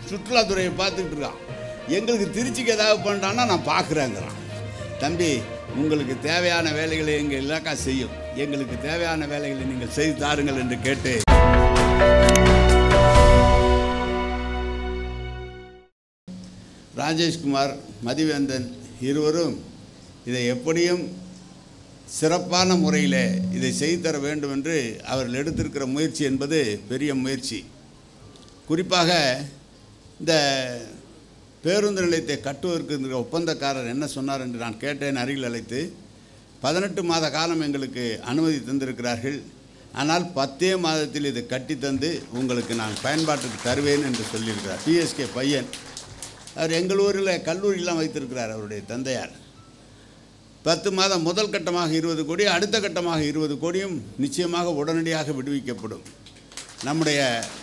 சுற்றுலாத்துறையை பார்த்துக்கிட்டு இருக்கான் எங்களுக்கு திருச்சிக்கு ஏதாவது பண்ணுறான்னா நான் பார்க்குறேங்கிறான் தம்பி உங்களுக்கு தேவையான வேலைகளை எங்கள் இலாக்கா செய்யும் எங்களுக்கு தேவையான வேலைகளை நீங்கள் செய்து தாருங்கள் என்று கேட்டு ராஜேஷ்குமார் மதிவேந்தன் இருவரும் இதை எப்படியும் சிறப்பான முறையில் இதை செய்து தர வேண்டும் என்று அவர்கள் எடுத்திருக்கிற முயற்சி என்பது பெரிய முயற்சி குறிப்பாக இந்த பேருந்து நிலையத்தை கட்டுவதற்கு இந்த ஒப்பந்தக்காரர் என்ன சொன்னார் என்று நான் கேட்டேன் அருகில் அழைத்து பதினெட்டு மாத காலம் எங்களுக்கு அனுமதி தந்திருக்கிறார்கள் ஆனால் பத்தே மாதத்தில் இது கட்டி தந்து உங்களுக்கு நான் பயன்பாட்டுக்கு தருவேன் என்று சொல்லியிருக்கிறார் பிஎஸ்கே பையன் அவர் எங்கள் ஊரில் கல்லூரியெலாம் வைத்திருக்கிறார் அவருடைய தந்தையார் பத்து மாதம் முதல் கட்டமாக இருபது கோடி அடுத்த கட்டமாக இருபது கோடியும் நிச்சயமாக உடனடியாக விடுவிக்கப்படும் நம்முடைய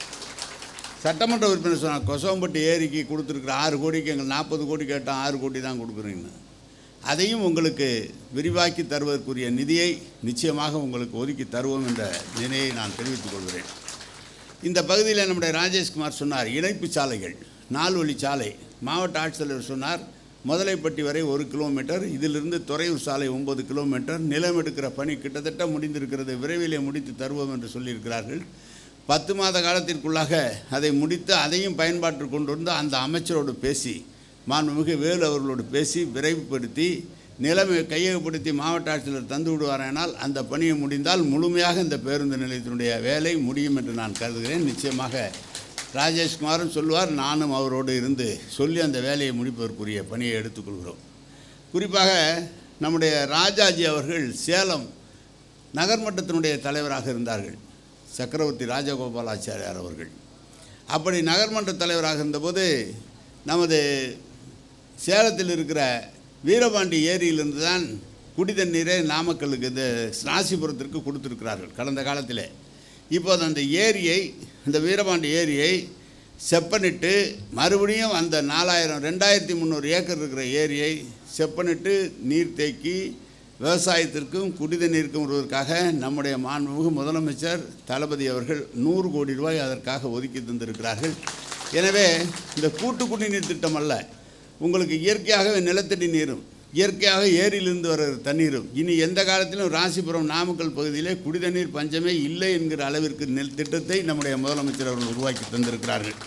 சட்டமன்ற உறுப்பினர் சொன்னார் கொசவம்பட்டு ஏரிக்கு கொடுத்துருக்குற ஆறு கோடிக்கு எங்கள் நாற்பது கோடி கேட்டால் ஆறு கோடி தான் கொடுக்குறீங்க அதையும் உங்களுக்கு விரிவாக்கி தருவதற்குரிய நிதியை நிச்சயமாக உங்களுக்கு ஒதுக்கி தருவோம் என்ற நிலையை நான் தெரிவித்துக் கொள்கிறேன் இந்த பகுதியில் நம்முடைய ராஜேஷ்குமார் சொன்னார் இணைப்பு சாலைகள் நாலு வழி சாலை மாவட்ட ஆட்சித்தலைவர் சொன்னார் முதலைப்பட்டி வரை ஒரு கிலோமீட்டர் இதிலிருந்து துறையூர் சாலை ஒன்பது கிலோமீட்டர் நிலம் எடுக்கிற பணி கிட்டத்தட்ட முடிந்திருக்கிறது விரைவிலே முடித்து தருவோம் என்று சொல்லியிருக்கிறார்கள் பத்து மாத காலத்திற்குள்ளாக அதை முடித்து அதையும் பயன்பாட்டிற்கு கொண்டு வந்து அந்த அமைச்சரோடு பேசி மாண்புமிகு வேலு அவர்களோடு பேசி விரைவுபடுத்தி நிலைமை கையகப்படுத்தி மாவட்ட ஆட்சியர் தந்து விடுவாரானால் அந்த பணியை முடிந்தால் முழுமையாக இந்த பேருந்து நிலையத்தினுடைய வேலை முடியும் என்று நான் கருதுகிறேன் நிச்சயமாக ராஜேஷ்குமாரும் சொல்லுவார் நானும் அவரோடு இருந்து சொல்லி அந்த வேலையை முடிப்பதற்குரிய பணியை எடுத்துக்கொள்கிறோம் குறிப்பாக நம்முடைய ராஜாஜி அவர்கள் சேலம் நகர்மட்டத்தினுடைய தலைவராக இருந்தார்கள் சக்கரவர்த்தி ராஜகோபாலாச்சாரியார் அவர்கள் அப்படி நகர்மன்ற தலைவராக இருந்தபோது நமது சேலத்தில் இருக்கிற வீரபாண்டி ஏரியிலிருந்து தான் குடி தண்ணீரை நாமக்கலுக்கு இந்த ராசிபுரத்திற்கு கொடுத்துருக்கிறார்கள் கடந்த காலத்தில் இப்போது அந்த ஏரியை இந்த வீரபாண்டி ஏரியை செப்பனிட்டு மறுபடியும் அந்த நாலாயிரம் ரெண்டாயிரத்தி முந்நூறு ஏக்கர் இருக்கிற ஏரியை செப்பனிட்டு நீர் தேக்கி விவசாயத்திற்கும் குடிதண்ணீருக்கும் வருவதற்காக நம்முடைய மாண்புமிகு முதலமைச்சர் தளபதி அவர்கள் நூறு கோடி ரூபாய் அதற்காக ஒதுக்கி தந்திருக்கிறார்கள் எனவே இந்த கூட்டு குடிநீர் திட்டம் அல்ல உங்களுக்கு இயற்கையாகவே நிலத்தடி நீரும் இயற்கையாக ஏரியிலிருந்து வர தண்ணீரும் இனி எந்த காலத்திலும் ராசிபுரம் நாமக்கல் பகுதியிலே குடிதண்ணீர் பஞ்சமே இல்லை என்கிற அளவிற்கு நெல் திட்டத்தை நம்முடைய முதலமைச்சர் அவர்கள் உருவாக்கி தந்திருக்கிறார்கள்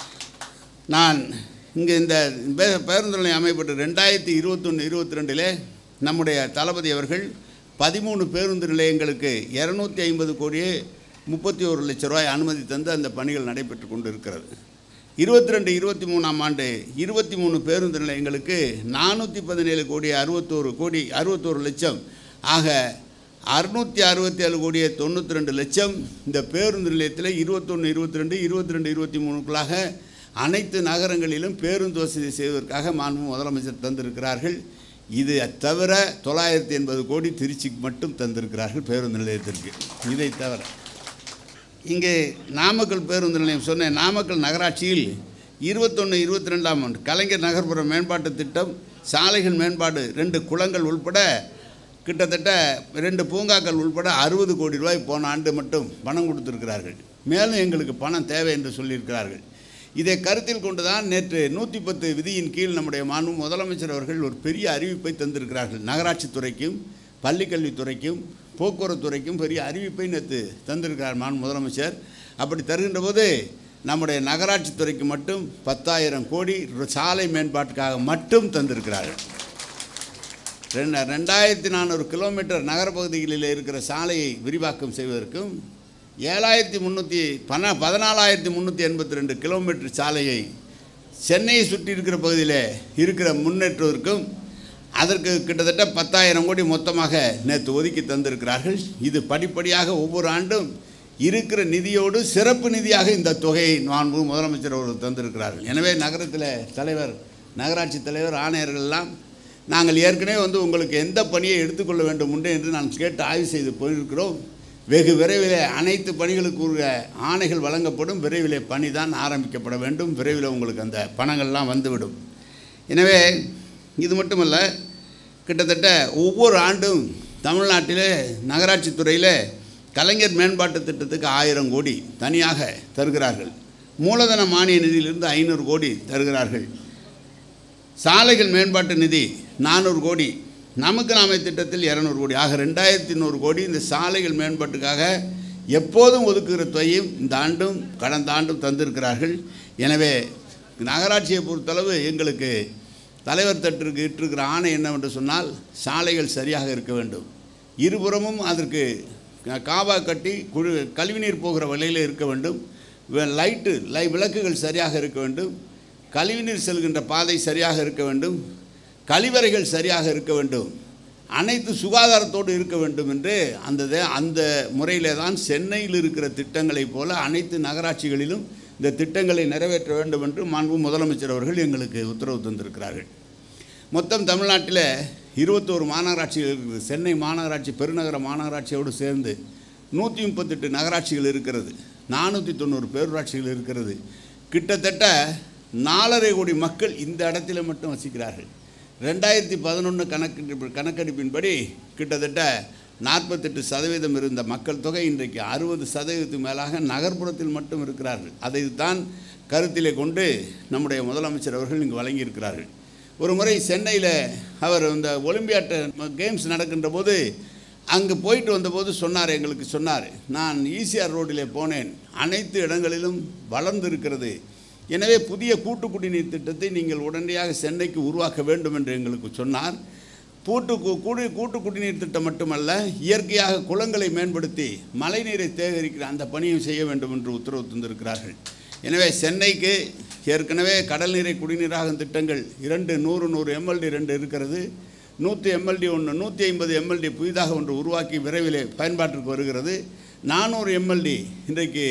நான் இங்கே இந்த பே- பேருந்து நிலையம் அமைப்பட்டு ரெண்டாயிரத்தி இருபத்தொன்று இருபத்தி ரெண்டிலே நம்முடைய தளபதி அவர்கள் பதிமூணு பேருந்து நிலையங்களுக்கு இரநூத்தி ஐம்பது கோடியே முப்பத்தி ஒரு லட்ச ரூபாய் அனுமதி தந்து அந்த பணிகள் நடைபெற்று கொண்டு இருக்கிறது இருபத்தி ரெண்டு இருபத்தி மூணாம் ஆண்டு இருபத்தி மூணு பேருந்து நிலையங்களுக்கு நானூற்றி பதினேழு கோடி அறுபத்தோரு கோடி அறுபத்தோரு லட்சம் ஆக அறுநூற்றி அறுபத்தி ஏழு கோடியே தொண்ணூற்றி ரெண்டு லட்சம் இந்த பேருந்து நிலையத்தில் இருபத்தொன்று இருபத்தி ரெண்டு இருபத்தி ரெண்டு இருபத்தி மூணுக்குள்ளாக அனைத்து நகரங்களிலும் பேருந்து வசதி செய்வதற்காக மாண்பு முதலமைச்சர் தந்திருக்கிறார்கள் இது தவிர தொள்ளாயிரத்தி எண்பது கோடி திருச்சிக்கு மட்டும் தந்திருக்கிறார்கள் பேருந்து நிலையத்திற்கு இதை தவிர இங்கே நாமக்கல் பேருந்து நிலையம் சொன்னேன் நாமக்கல் நகராட்சியில் இருபத்தொன்று இருபத்தி ரெண்டாம் ஆண்டு கலைஞர் நகர்ப்புற மேம்பாட்டு திட்டம் சாலைகள் மேம்பாடு ரெண்டு குளங்கள் உள்பட கிட்டத்தட்ட ரெண்டு பூங்காக்கள் உள்பட அறுபது கோடி ரூபாய் போன ஆண்டு மட்டும் பணம் கொடுத்திருக்கிறார்கள் மேலும் எங்களுக்கு பணம் தேவை என்று சொல்லியிருக்கிறார்கள் இதை கருத்தில் கொண்டு தான் நேற்று நூற்றி பத்து விதியின் கீழ் நம்முடைய மாண்பு முதலமைச்சர் அவர்கள் ஒரு பெரிய அறிவிப்பை தந்திருக்கிறார்கள் நகராட்சித்துறைக்கும் பள்ளிக்கல்வித்துறைக்கும் போக்குவரத்துறைக்கும் பெரிய அறிவிப்பை நேற்று தந்திருக்கிறார் மாண்பு முதலமைச்சர் அப்படி தருகின்ற போது நம்முடைய நகராட்சித்துறைக்கு மட்டும் பத்தாயிரம் கோடி சாலை மேம்பாட்டுக்காக மட்டும் தந்திருக்கிறார்கள் ரெண்டு ரெண்டாயிரத்தி நானூறு கிலோமீட்டர் நகரப்பகுதிகளில் இருக்கிற சாலையை விரிவாக்கம் செய்வதற்கும் ஏழாயிரத்தி முந்நூற்றி பன பதினாலாயிரத்தி முந்நூற்றி எண்பத்தி ரெண்டு கிலோமீட்டர் சாலையை சென்னையை சுற்றி இருக்கிற பகுதியில் இருக்கிற முன்னேற்றுவதற்கும் அதற்கு கிட்டத்தட்ட பத்தாயிரம் கோடி மொத்தமாக நேற்று ஒதுக்கி தந்திருக்கிறார்கள் இது படிப்படியாக ஒவ்வொரு ஆண்டும் இருக்கிற நிதியோடு சிறப்பு நிதியாக இந்த தொகையை மாண்பு முதலமைச்சர் அவர்கள் தந்திருக்கிறார்கள் எனவே நகரத்தில் தலைவர் நகராட்சி தலைவர் ஆணையர்கள் எல்லாம் நாங்கள் ஏற்கனவே வந்து உங்களுக்கு எந்த பணியை எடுத்துக்கொள்ள வேண்டும் உண்டு என்று நான் கேட்டு ஆய்வு செய்து போயிருக்கிறோம் வெகு விரைவில் அனைத்து பணிகளுக்கு உரிய ஆணைகள் வழங்கப்படும் விரைவில் பணி தான் ஆரம்பிக்கப்பட வேண்டும் விரைவில் உங்களுக்கு அந்த பணங்கள்லாம் வந்துவிடும் எனவே இது மட்டுமல்ல கிட்டத்தட்ட ஒவ்வொரு ஆண்டும் தமிழ்நாட்டிலே நகராட்சி துறையில் கலைஞர் மேம்பாட்டு திட்டத்துக்கு ஆயிரம் கோடி தனியாக தருகிறார்கள் மூலதன மானிய நிதியிலிருந்து ஐநூறு கோடி தருகிறார்கள் சாலைகள் மேம்பாட்டு நிதி நானூறு கோடி நமக்கு நாமை திட்டத்தில் இரநூறு கோடி ஆக ரெண்டாயிரத்தி நூறு கோடி இந்த சாலைகள் மேம்பாட்டுக்காக எப்போதும் ஒதுக்குகிற தொகையும் இந்த ஆண்டும் கடந்த ஆண்டும் தந்திருக்கிறார்கள் எனவே நகராட்சியை பொறுத்தளவு எங்களுக்கு தலைவர் தட்டிற்கு இட்டிருக்கிற ஆணை என்னவென்று சொன்னால் சாலைகள் சரியாக இருக்க வேண்டும் இருபுறமும் அதற்கு க- காவா கட்டி குழு கழிவுநீர் போகிற வழியில் இருக்க வேண்டும் வே- லைட்டு லை விளக்குகள் சரியாக இருக்க வேண்டும் கழிவுநீர் செல்கின்ற பாதை சரியாக இருக்க வேண்டும் கழிவறைகள் சரியாக இருக்க வேண்டும் அனைத்து சுகாதாரத்தோடு இருக்க வேண்டும் என்று அந்த தே- அந்த முறையிலே தான் சென்னையில் இருக்கிற திட்டங்களைப் போல அனைத்து நகராட்சிகளிலும் இந்த திட்டங்களை நிறைவேற்ற வேண்டும் என்று மாண்பு முதலமைச்சர் அவர்கள் எங்களுக்கு உத்தரவு தந்திருக்கிறார்கள் மொத்தம் தமிழ்நாட்டில் இருபத்தோரு மாநகராட்சிகள் இருக்குது சென்னை மாநகராட்சி பெருநகர மாநகராட்சியோடு சேர்ந்து நூற்றி முப்பத்தெட்டு நகராட்சிகள் இருக்கிறது நானூற்றி தொண்ணூறு பேரூராட்சிகள் இருக்கிறது கிட்டத்தட்ட நாலரை கோடி மக்கள் இந்த இடத்துல மட்டும் வசிக்கிறார்கள் ரெண்டாயிரத்தி பதினொன்று கணக்கெடுப்பு கணக்கெடுப்பின்படி கிட்டத்தட்ட நாற்பத்தெட்டு சதவீதம் இருந்த மக்கள் தொகை இன்றைக்கு அறுபது சதவீதத்துக்கு மேலாக நகர்ப்புறத்தில் மட்டும் இருக்கிறார்கள் அதை தான் கருத்திலே கொண்டு நம்முடைய முதலமைச்சர் அவர்கள் இங்கு வழங்கியிருக்கிறார்கள் ஒரு முறை சென்னையில் அவர் இந்த ஒலிம்பியாட் கேம்ஸ் நடக்கின்ற போது அங்கே போயிட்டு வந்தபோது சொன்னார் எங்களுக்கு சொன்னார் நான் ஈசிஆர் ரோட்டிலே போனேன் அனைத்து இடங்களிலும் வளர்ந்து இருக்கிறது எனவே புதிய கூட்டு குடிநீர் திட்டத்தை நீங்கள் உடனடியாக சென்னைக்கு உருவாக்க வேண்டும் என்று எங்களுக்கு சொன்னார் பூட்டு கு- குடி கூட்டு குடிநீர் திட்டம் மட்டுமல்ல இயற்கையாக குளங்களை மேம்படுத்தி மழைநீரை சேகரிக்கிற அந்த பணியும் செய்ய வேண்டும் என்று உத்தரவு தந்திருக்கிறார்கள் எனவே சென்னைக்கு ஏற்கனவே கடல் நீரை குடிநீராகும் திட்டங்கள் இரண்டு நூறு நூறு எம்எல்டி ரெண்டு இருக்கிறது நூற்றி எம்எல்டி ஒன்று நூற்றி ஐம்பது எம்எல்டி புதிதாக ஒன்று உருவாக்கி விரைவில் பயன்பாட்டிற்கு வருகிறது நானூறு எம்எல்டி இன்றைக்கு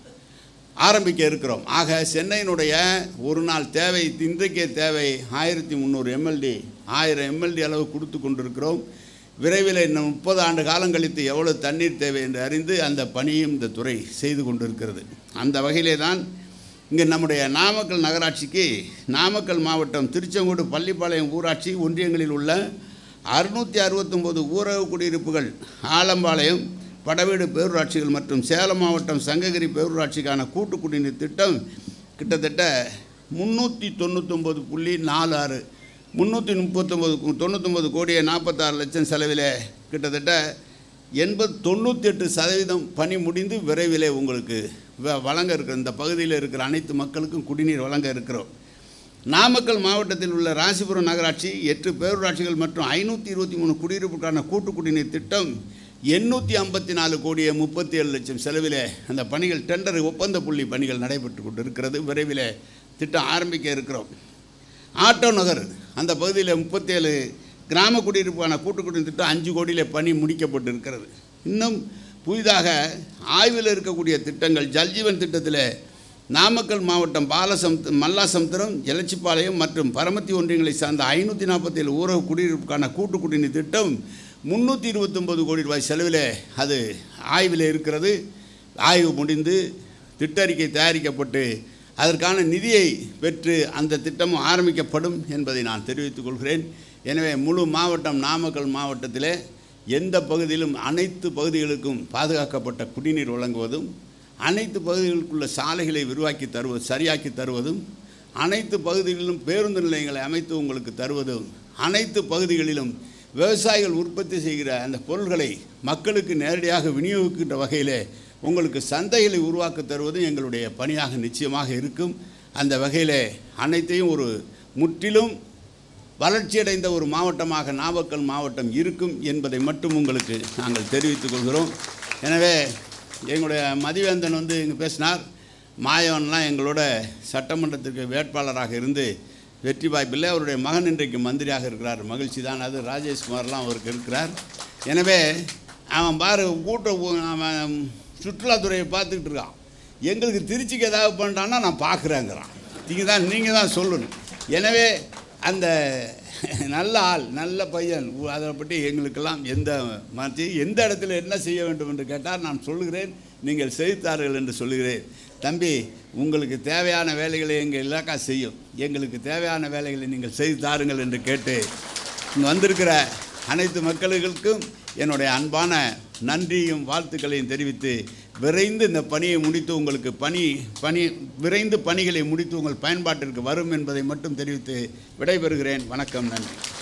ஆரம்பிக்க இருக்கிறோம் ஆக சென்னையினுடைய ஒரு நாள் தேவை இன்றைக்கே தேவை ஆயிரத்தி முந்நூறு எம்எல்டி ஆயிரம் எம்எல்டி அளவு கொடுத்து கொண்டிருக்கிறோம் விரைவில் இன்னும் முப்பது ஆண்டு காலம் கழித்து எவ்வளவு தண்ணீர் தேவை என்று அறிந்து அந்த பணியும் இந்த துறை செய்து கொண்டிருக்கிறது அந்த வகையிலே தான் இங்கே நம்முடைய நாமக்கல் நகராட்சிக்கு நாமக்கல் மாவட்டம் திருச்செங்கோடு பள்ளிப்பாளையம் ஊராட்சி ஒன்றியங்களில் உள்ள அறுநூற்றி அறுபத்தொம்போது ஊரக குடியிருப்புகள் ஆலம்பாளையம் படவீடு பேரூராட்சிகள் மற்றும் சேலம் மாவட்டம் சங்ககிரி பேரூராட்சிக்கான கூட்டு குடிநீர் திட்டம் கிட்டத்தட்ட முந்நூற்றி தொண்ணூத்தொம்பது புள்ளி நாலு ஆறு முந்நூற்றி முப்பத்தொம்பது தொண்ணூத்தொம்பது கோடியே நாற்பத்தாறு லட்சம் செலவில் கிட்டத்தட்ட எண்பது தொண்ணூற்றி எட்டு சதவீதம் பணி முடிந்து விரைவிலே உங்களுக்கு வ- வழங்க இருக்கிற இந்த பகுதியில் இருக்கிற அனைத்து மக்களுக்கும் குடிநீர் வழங்க இருக்கிறோம் நாமக்கல் மாவட்டத்தில் உள்ள ராசிபுரம் நகராட்சி எட்டு பேரூராட்சிகள் மற்றும் ஐநூற்றி இருபத்தி மூணு குடியிருப்புக்கான கூட்டு குடிநீர் திட்டம் எண்ணூற்றி ஐம்பத்தி நாலு கோடியே முப்பத்தி ஏழு லட்சம் செலவில் அந்த பணிகள் டெண்டர் ஒப்பந்த புள்ளி பணிகள் நடைபெற்று கொண்டு இருக்கிறது விரைவில் திட்டம் ஆரம்பிக்க இருக்கிறோம் ஆட்டோ நகர் அந்த பகுதியில் முப்பத்தேழு கிராம குடியிருப்புக்கான கூட்டு குடிநீர் திட்டம் அஞ்சு கோடியில் பணி முடிக்கப்பட்டு இருக்கிறது இன்னும் புதிதாக ஆய்வில் இருக்கக்கூடிய திட்டங்கள் ஜல்ஜீவன் திட்டத்தில் நாமக்கல் மாவட்டம் பாலசம் மல்லாசமுத்திரம் எலச்சிப்பாளையம் மற்றும் பரமத்தி ஒன்றியங்களை சார்ந்த ஐநூற்றி நாற்பத்தேழு ஊரக குடியிருப்புக்கான கூட்டு குடிநீர் திட்டம் முந்நூற்றி இருபத்தொம்பது கோடி ரூபாய் செலவில் அது ஆய்வில் இருக்கிறது ஆய்வு முடிந்து திட்டறிக்கை தயாரிக்கப்பட்டு அதற்கான நிதியை பெற்று அந்த திட்டமும் ஆரம்பிக்கப்படும் என்பதை நான் தெரிவித்துக் கொள்கிறேன் எனவே முழு மாவட்டம் நாமக்கல் மாவட்டத்திலே எந்த பகுதியிலும் அனைத்து பகுதிகளுக்கும் பாதுகாக்கப்பட்ட குடிநீர் வழங்குவதும் அனைத்து பகுதிகளுக்குள்ள சாலைகளை விரிவாக்கி தருவது சரியாக்கி தருவதும் அனைத்து பகுதிகளிலும் பேருந்து நிலையங்களை அமைத்து உங்களுக்கு தருவதும் அனைத்து பகுதிகளிலும் விவசாயிகள் உற்பத்தி செய்கிற அந்த பொருள்களை மக்களுக்கு நேரடியாக விநியோகிக்கின்ற வகையிலே உங்களுக்கு சந்தைகளை உருவாக்க தருவதும் எங்களுடைய பணியாக நிச்சயமாக இருக்கும் அந்த வகையிலே அனைத்தையும் ஒரு முற்றிலும் வளர்ச்சியடைந்த ஒரு மாவட்டமாக நாமக்கல் மாவட்டம் இருக்கும் என்பதை மட்டும் உங்களுக்கு நாங்கள் தெரிவித்துக் கொள்கிறோம் எனவே எங்களுடைய மதிவேந்தன் வந்து இங்கே பேசினார் மாயவன்லாம் எங்களோட சட்டமன்றத்திற்கு வேட்பாளராக இருந்து வெற்றி வாய்ப்பில்லை அவருடைய மகன் இன்றைக்கு மந்திரியாக இருக்கிறார் மகிழ்ச்சி தான் அது ராஜேஷ்குமார்லாம் அவருக்கு இருக்கிறார் எனவே அவன் பாரு கூட்ட அவன் சுற்றுலாத்துறையை பார்த்துக்கிட்டு இருக்கான் எங்களுக்கு திருச்சிக்கு ஏதாவது பண்ணுறான்னா நான் பார்க்குறேங்கிறான் நீங்கள் தான் நீங்கள் தான் சொல்லணும் எனவே அந்த நல்ல ஆள் நல்ல பையன் உ- அதை பற்றி எங்களுக்கெல்லாம் எந்த மாற்றி எந்த இடத்துல என்ன செய்ய வேண்டும் என்று கேட்டால் நான் சொல்லுகிறேன் நீங்கள் செய்தார்கள் என்று சொல்லுகிறேன் தம்பி உங்களுக்கு தேவையான வேலைகளை எங்கள் இலாக்கா செய்யும் எங்களுக்கு தேவையான வேலைகளை நீங்கள் செய்து தாருங்கள் என்று கேட்டு இங்கே வந்திருக்கிற அனைத்து மக்களுக்கும் என்னுடைய அன்பான நன்றியும் வாழ்த்துக்களையும் தெரிவித்து விரைந்து இந்த பணியை முடித்து உங்களுக்கு பணி பணி விரைந்து பணிகளை முடித்து உங்கள் பயன்பாட்டிற்கு வரும் என்பதை மட்டும் தெரிவித்து விடைபெறுகிறேன் வணக்கம் நன்றி